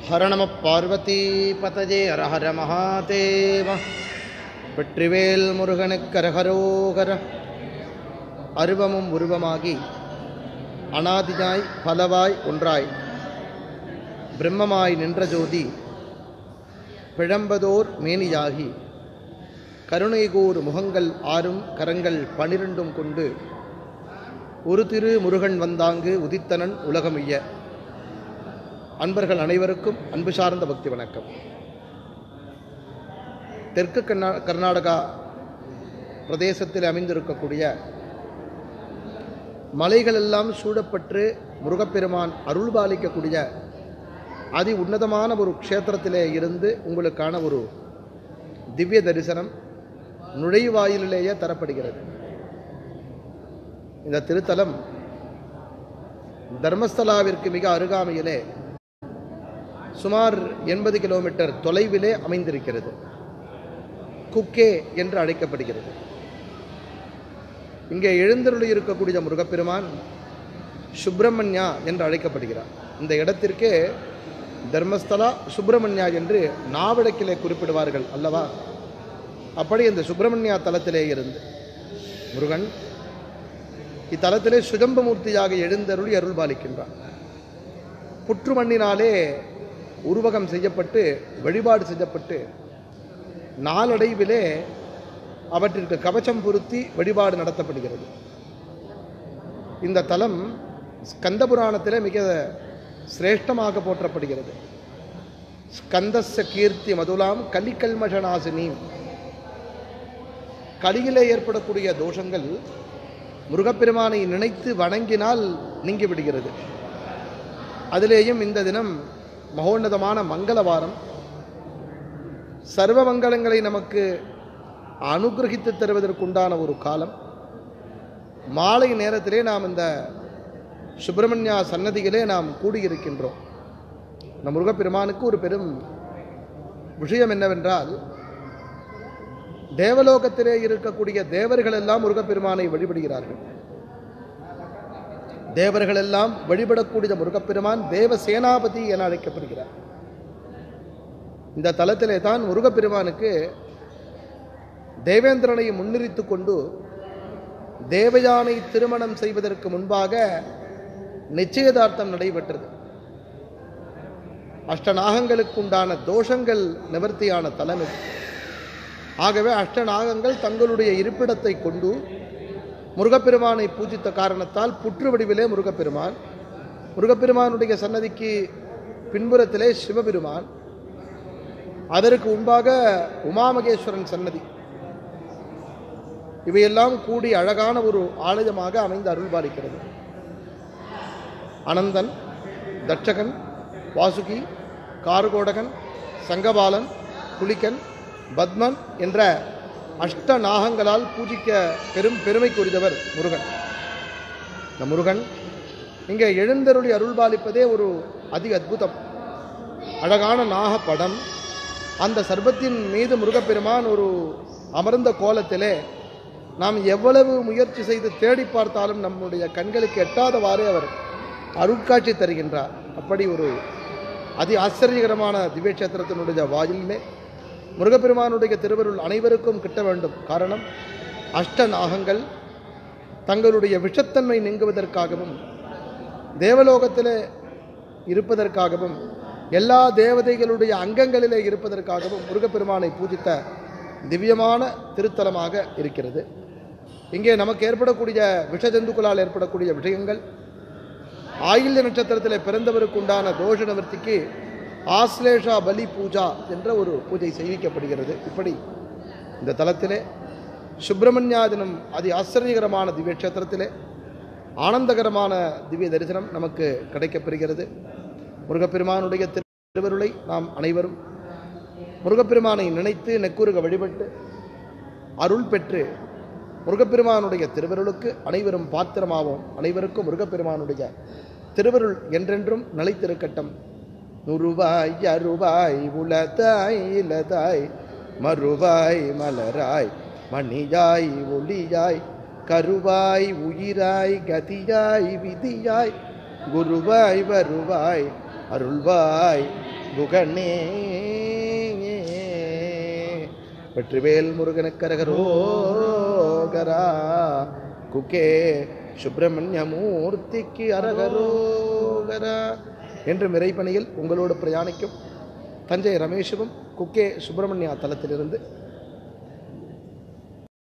ஹர நம பார்வதி பதஜே ஹர ஹர மகாதேவ வெற்றிவேல் முருகனுக்கு அரஹரோகர அருவமும் உருவமாகி அனாதியாய் பலவாய் ஒன்றாய் பிரம்மமாய் நின்ற ஜோதி பிழம்பதோர் மேனியாகி கருணைகூர் முகங்கள் ஆறும் கரங்கள் பனிரெண்டும் கொண்டு ஒரு திரு முருகன் வந்தாங்கு உதித்தனன் உலகமைய அன்பர்கள் அனைவருக்கும் அன்பு சார்ந்த பக்தி வணக்கம் தெற்கு கர்நா கர்நாடகா பிரதேசத்தில் அமைந்திருக்கக்கூடிய மலைகளெல்லாம் சூழப்பட்டு முருகப்பெருமான் அருள்பாலிக்கக்கூடிய அதி உன்னதமான ஒரு க்ஷேத்திரத்திலே இருந்து உங்களுக்கான ஒரு திவ்ய தரிசனம் நுழைவாயிலிலேயே தரப்படுகிறது இந்த திருத்தலம் தர்மஸ்தலாவிற்கு மிக அருகாமையிலே சுமார் எண்பது கிலோமீட்டர் தொலைவிலே அமைந்திருக்கிறது குக்கே என்று அழைக்கப்படுகிறது இங்கே எழுந்தருளி இருக்கக்கூடிய முருகப்பெருமான் சுப்பிரமணியா என்று அழைக்கப்படுகிறார் இந்த இடத்திற்கே தர்மஸ்தலா சுப்பிரமணியா என்று நாவடக்கிலே குறிப்பிடுவார்கள் அல்லவா அப்படி இந்த சுப்பிரமணியா தலத்திலே இருந்து முருகன் இத்தலத்திலே சுஜம்பமூர்த்தியாக எழுந்தருளி அருள் பாலிக்கின்றான் புற்று மண்ணினாலே உருவகம் செய்யப்பட்டு வழிபாடு செய்யப்பட்டு நாளடைவிலே அவற்றிற்கு கவச்சம் பொருத்தி வழிபாடு நடத்தப்படுகிறது இந்த தலம் ஸ்கந்த புராணத்திலே மிக சிரேஷ்டமாக போற்றப்படுகிறது ஸ்கந்தஸ்ய கீர்த்தி மதுலாம் கலிக்கல்மஷநாசினி கலியிலே ஏற்படக்கூடிய தோஷங்கள் முருகப்பெருமானை நினைத்து வணங்கினால் நீங்கி விடுகிறது அதிலேயும் இந்த தினம் மகோன்னதமான மங்களவாரம் சர்வ மங்களங்களை நமக்கு அனுகிரகித்து தருவதற்குண்டான ஒரு காலம் மாலை நேரத்திலே நாம் இந்த சுப்பிரமணியா சன்னதியிலே நாம் கூடியிருக்கின்றோம் இந்த முருகப்பெருமானுக்கு ஒரு பெரும் விஷயம் என்னவென்றால் தேவலோகத்திலே இருக்கக்கூடிய தேவர்கள் எல்லாம் முருகப்பெருமானை வழிபடுகிறார்கள் தேவர்கள் எல்லாம் வழிபடக்கூடிய முருகப்பெருமான் தேவ சேனாபதி என அழைக்கப்படுகிறார் இந்த தலத்திலே தான் முருகப்பெருமானுக்கு தேவேந்திரனை முன்னிறுத்து கொண்டு தேவயானை திருமணம் செய்வதற்கு முன்பாக நிச்சயதார்த்தம் நடைபெற்றது அஷ்டநாகங்களுக்குண்டான தோஷங்கள் நிவர்த்தியான தலம் இது ஆகவே அஷ்டநாகங்கள் தங்களுடைய இருப்பிடத்தை கொண்டு முருகப்பெருமானை பூஜித்த காரணத்தால் புற்று வடிவிலே முருகப்பெருமான் முருகப்பெருமானுடைய சன்னதிக்கு பின்புறத்திலே சிவபெருமான் அதற்கு முன்பாக உமாமகேஸ்வரன் சன்னதி இவையெல்லாம் கூடி அழகான ஒரு ஆலயமாக அமைந்து அருள்பாலிக்கிறது அனந்தன் தட்சகன் வாசுகி கார்கோடகன் சங்கபாலன் புலிகன் பத்மன் என்ற அஷ்ட நாகங்களால் பூஜிக்க பெரும் பெருமைக்குரியவர் முருகன் இந்த முருகன் இங்கே எழுந்தருளி அருள்பாலிப்பதே ஒரு அதி அற்புதம் அழகான நாகப்படம் அந்த சர்பத்தின் மீது முருகப்பெருமான் ஒரு அமர்ந்த கோலத்திலே நாம் எவ்வளவு முயற்சி செய்து தேடி பார்த்தாலும் நம்முடைய கண்களுக்கு எட்டாதவாறே அவர் அருட்காட்சி தருகின்றார் அப்படி ஒரு அதி ஆச்சரியகரமான திவ்யக்ஷேத்திரத்தினுடைய வாயிலே முருகப்பெருமானுடைய திருவருள் அனைவருக்கும் கிட்ட வேண்டும் காரணம் அஷ்ட நாகங்கள் தங்களுடைய விஷத்தன்மை நீங்குவதற்காகவும் தேவலோகத்திலே இருப்பதற்காகவும் எல்லா தேவதைகளுடைய அங்கங்களிலே இருப்பதற்காகவும் முருகப்பெருமானை பூஜித்த திவ்யமான திருத்தலமாக இருக்கிறது இங்கே நமக்கு ஏற்படக்கூடிய விஷஜந்துக்களால் ஏற்படக்கூடிய விஷயங்கள் ஆயில்ய நட்சத்திரத்தில் பிறந்தவருக்கு உண்டான தோஷ நிவர்த்திக்கு ஆஸ்லேஷா பலி பூஜா என்ற ஒரு பூஜை செய்விக்கப்படுகிறது இப்படி இந்த தலத்திலே சுப்பிரமணியாதினம் அதி ஆச்சரியகரமான திவ்ய கஷேத்திரத்திலே ஆனந்தகரமான திவ்ய தரிசனம் நமக்கு கிடைக்கப்பெறுகிறது முருகப்பெருமானுடைய திருவருளை நாம் அனைவரும் முருகப்பெருமானை நினைத்து நெக்குருக வழிபட்டு அருள் பெற்று முருகப்பெருமானுடைய திருவருளுக்கு அனைவரும் பாத்திரமாவோம் அனைவருக்கும் முருகப்பெருமானுடைய திருவருள் என்றென்றும் நிலைத்திருக்கட்டும் நுருவாய் அருவாய் உலதாய் இலதாய் மறுவாய் மலராய் மணியாய் ஒளியாய் கருவாய் உயிராய் கதியாய் விதியாய் குருவாய் வருவாய் அருள்வாய் குகனே வெற்றிவேல் முருகனுக்கரகரோகரா குக்கே சுப்பிரமணிய மூர்த்திக்கு அரகரோகரா என்று இறைப்பணியில் உங்களோடு பிரயாணிக்கும் தஞ்சை ரமேஷுவும் குக்கே சுப்பிரமணியா தலத்திலிருந்து